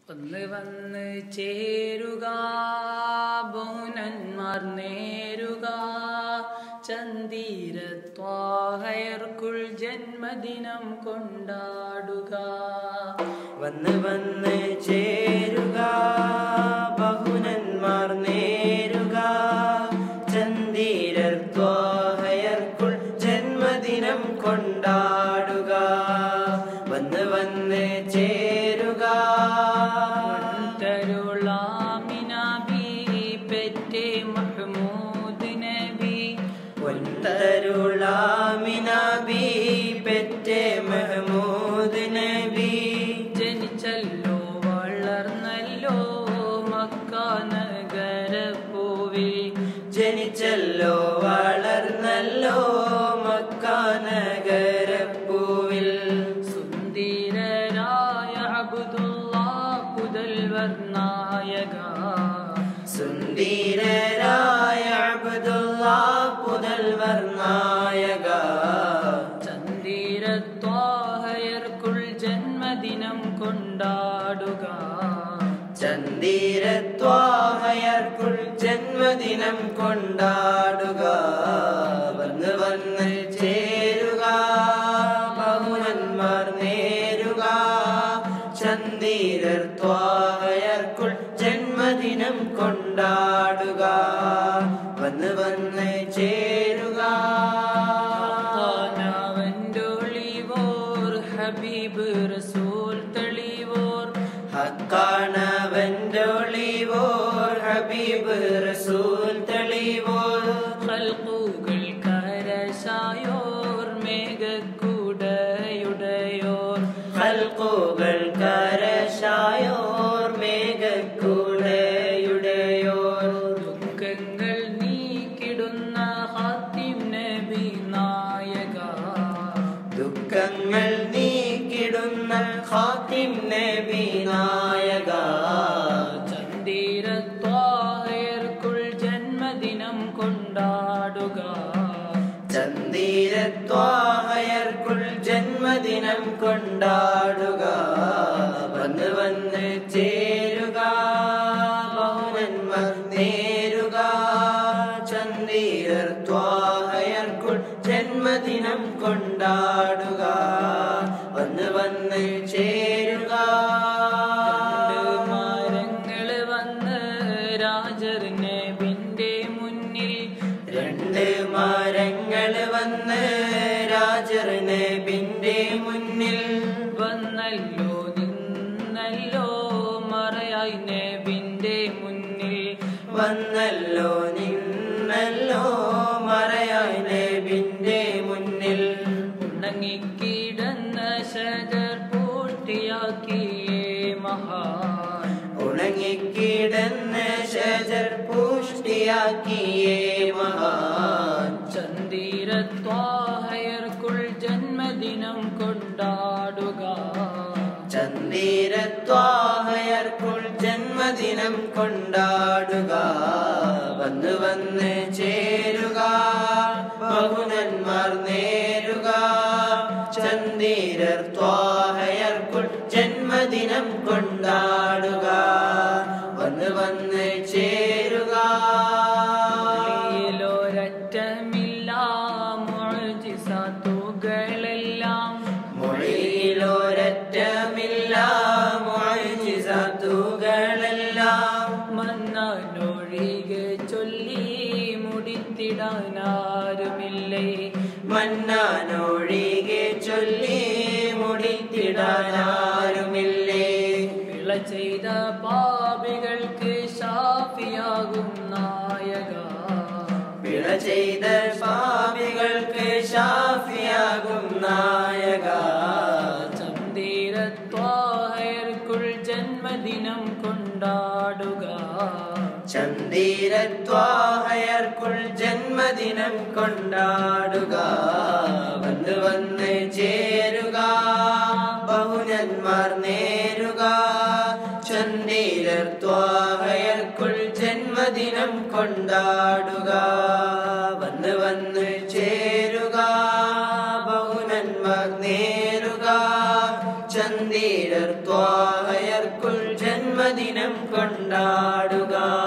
വന്ന് വന്ന് ചേരുക ബഹുനന്മാർ നേരുക ചന്ദീരത്വാഹയർക്കുൾ ജന്മദിനം കൊണ്ടാടുക വന്ന് വന്ന് ചേരുക ബഹുനന്മാർ നേരുക ചന്ദീരത്വാഹയർക്കുൾ ജന്മദിനം കൊണ്ടാടുക വന്ന് വന്ന് ചേരുക തരുളാമിന ബി പെറ്റേ മഹ്മൂദ് നബി പൊൻതരുളാമിനബി പെറ്റെ മെഹമൂദ് നബി ജനിച്ചല്ലോ വളർന്നല്ലോ മക്ക നഗരപ്പൂവിൽ ജനിച്ചല്ലോ വളർന്നല്ലോ മക്ക നഗരപ്പൂവിൽ സുന്ദരരായ അബ്ദുല്ലാ പുതൽവർ നായക സുന്ദരരായ അബ്ദുള്ള പുതൽവർ നായക ചന്ദീരത്വാഹയർക്കുൾ ജന്മദിനം കൊണ്ടാടുക ചന്ദീരത്വാഹയർക്കുൾ ജന്മദിനം കൊണ്ടാടുക വന്ന് വന്ന് ചേരുക ബഹുനന്മാർ നേരുക ചന്ദീരത്വാഹയർക്കുൾ ജന്മദിനം കൊണ്ടാടുക വന്ന് വന്ന് ചേരുക ൊളിവോർ ഹബീബ് റസൂൽ തെളിവോർ ഹക്കാണവൻ്റൊളിവോർ ഹബീബ് റസൂൽ തെളിവോർ ഖൽഖുകൾ കരശായോർ മേഘക്കുടയുടയോർ ഹൽക്കുകൾ കരശായോർ മേഘക്കൂടയുടെയോർ ദുഃഖങ്ങൾ നീക്കിടുന്ന ഹാത്തിം നബി നായക ദുഃഖങ്ങൾ നീക്കിടുന്ന ഖാത്തിം നബി നായക ചന്ദീരത്വാഹയർക്കുൾ ജന്മദിനം കൊണ്ടാടുക ചന്ദീരത്വാഹയർക്കുൾ ജന്മദിനം കൊണ്ടാടുക വന്ന് വന്ന് ചേരുക ബഹുനന്മർ നേരുക ചന്ദീരത്വാഹയർക്കുൾ ജന്മദിനം കൊണ്ടാടുക വന്ന് വന്ന് ചേരുക രണ്ട് മരങ്ങൾ വന്ന് രാജർ നബിന്റെ മുന്നിൽ രണ്ട് മരങ്ങൾ വന്ന് രാജർ നബിന്റെ മുന്നിൽ വന്നല്ലോ നിന്നല്ലോ മറയായി നബിന്റെ മുന്നിൽ വന്നല്ലോ നിന്നല്ലോ മറയായി നബിന്റെ മുന്നിൽ ഉണങ്ങിക്കിടന്ന ശജർ പൂർത്തിയാക്കിയേ മഹാൻ ഉണങ്ങിക്കിടന്ന ഷജർ പുഷ്ടിയാക്കിയേ മഹാൻ ചന്ദീരത്വാഹയർക്കുൾ ജന്മദിനം കൊണ്ടാടുക ചന്ദീരത്വാഹയർക്കുൾ ജന്മദിനം കൊണ്ടാടുക വന്ന് വന്ന് ചേരുക ബഹുനന്മാർ നേരുക ചന്ദീരത്വാഹയർക്കുൾ ജന്മദിനം കൊണ്ടാടുക വന്ന് വന്ന് ചേരുക ൊരറ്റമില്ല മുഴജിസാത്തുകളെല്ലാം മൊഴിയിലൊരറ്റമില്ല മൊഴിജിസത്തുകളെല്ലാം മന്നൊഴികെ ചൊല്ലി മുടിത്തിടാനാരുമില്ലേ മന്നാനൊഴികെ ചൊല്ലി മുടിത്തിടാനാരുമില്ലേ പിള ചെയ്ത പാപികൾക്ക് ഷാഫിയാകും നായക പിഴ ചെയ്ത പാപികൾക്ക് ഷാഫിയാകും നായക ചന്ദീരത്വാഹയർക്കുൾ ജന്മദിനം കൊണ്ടാടുക ചന്ദീരത്വാഹയർക്കുൾ ജന്മദിനം കൊണ്ടാടുക വന്ന് വന്ന് ചേരുക ബഹുനന്മാർ നേരുക ചന്ദീരത്വാഹയർക്കുൾ ജന്മദിനം കൊണ്ടാടുക വന്ന് വന്ന് ചേരുക ബഹുനന്മാർ നേരുക ചന്ദീരത്വാഹയർക്കുൾ ജന്മ ജന്മദിനം കൊണ്ടാടുക